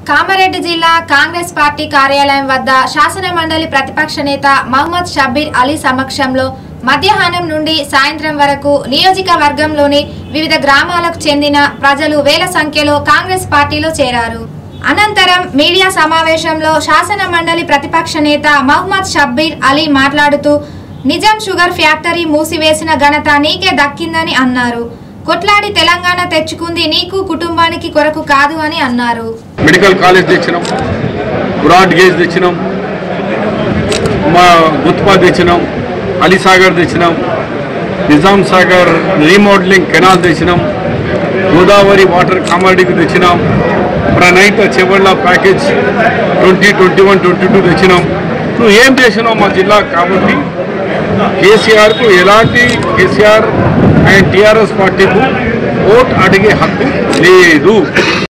కామారెడ్డి జిల్లా కాంగ్రెస్ పార్టీ కార్యాలయం వద్ద శాసన మండలి ప్రతిపక్ష నేత మహమ్మద్ షబ్బీర్ అలీ సమక్షంలో మధ్యాహ్నం నుండి సాయంత్రం వరకు నియోజకవర్గంలోని వివిధ గ్రామాలకు చెందిన ప్రజలు వేల సంఖ్యలో కాంగ్రెస్ పార్టీలో చేరారు అనంతరం మీడియా సమావేశంలో శాసన మండలి ప్రతిపక్ష నేత మహమ్మద్ షబ్బీర్ అలీ మాట్లాడుతూ నిజాం షుగర్ ఫ్యాక్టరీ మూసివేసిన ఘనత నీకే దక్కిందని అన్నారు కొట్లాడి తెలంగాణ తెచ్చుకుంది నీకు కుటుంబానికి కొరకు కాదు అని అన్నారు మెడికల్ కాలేజ్ తెచ్చినాం బ్రాడ్ గేజ్ తెచ్చినాం మా గుత్పా తెచ్చినాం అలీసాగర్ తెచ్చినాం నిజాం సాగర్ రీమోడలింగ్ కెనాల్ తెచ్చినాం గోదావరి వాటర్ కామారెడ్డికి తెచ్చినాం Pranahita Chevella package twenty twenty one twenty two తెచ్చినాం నువ్వు ఏం చేసినావు మా జిల్లా కాబట్టి కేసీఆర్కు ఎలాంటి కేసీఆర్ అండ్ టీఆర్ఎస్ పార్టీకు ఓట్ అడిగే హక్కు లేదు